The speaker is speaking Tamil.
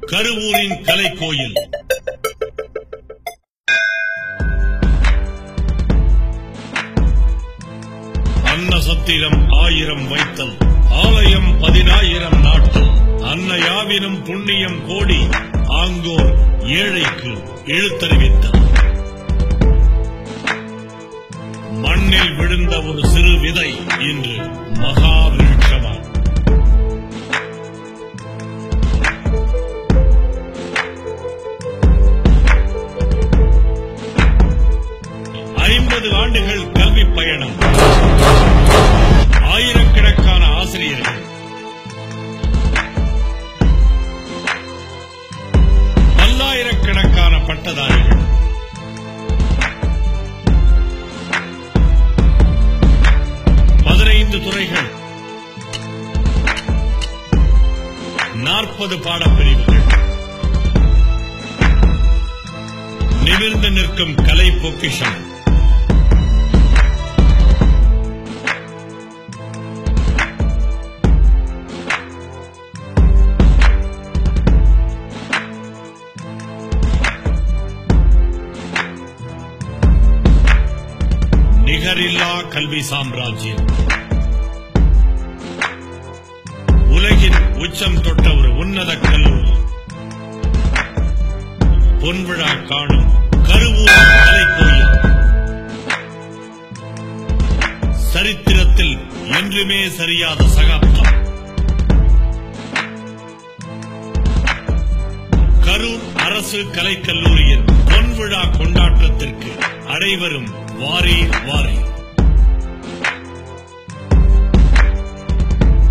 கருவூரின் கலைக்கோயில் அன்னசத்திரம் ஆயிரம் வைத்தல் ஆலயம் பதினாயிரம் நாட்டல் அன்னையாவினும் புண்ணியம் கோடி ஆங்கோர் ஏழைக்கு எழுத்தறிவித்தார் மண்ணில் விழுந்த ஒரு சிறு விதை இன்று மகா விருட்சமாகும் ஐம்பது ஆண்டுகள் கல்வி பயணம் ஆயிரக்கணக்கான ஆசிரியர்கள் பல்லாயிரக்கணக்கான பட்டதாரிகள் பதினைந்து துறைகள் நாற்பது பாடப்பிரிவுகள் நிமிர்ந்து நிற்கும் கலை பொக்கிஷம் நிகரில்லா கல்வி சாம்ராஜ்யம் உலகின் உச்சம் தொட்ட ஒரு உன்னத கல்லூரி பொன்விழா காணும் கருவூர் கலைக்கோயில் சரித்திரத்தில் என்றுமே சரியாத சகாப்தம் கரூர் அரசு கலைக்கல்லூரியின் பொன்விழா கொண்டாட்டத்திற்கு அனைவரும் வாரே வாரே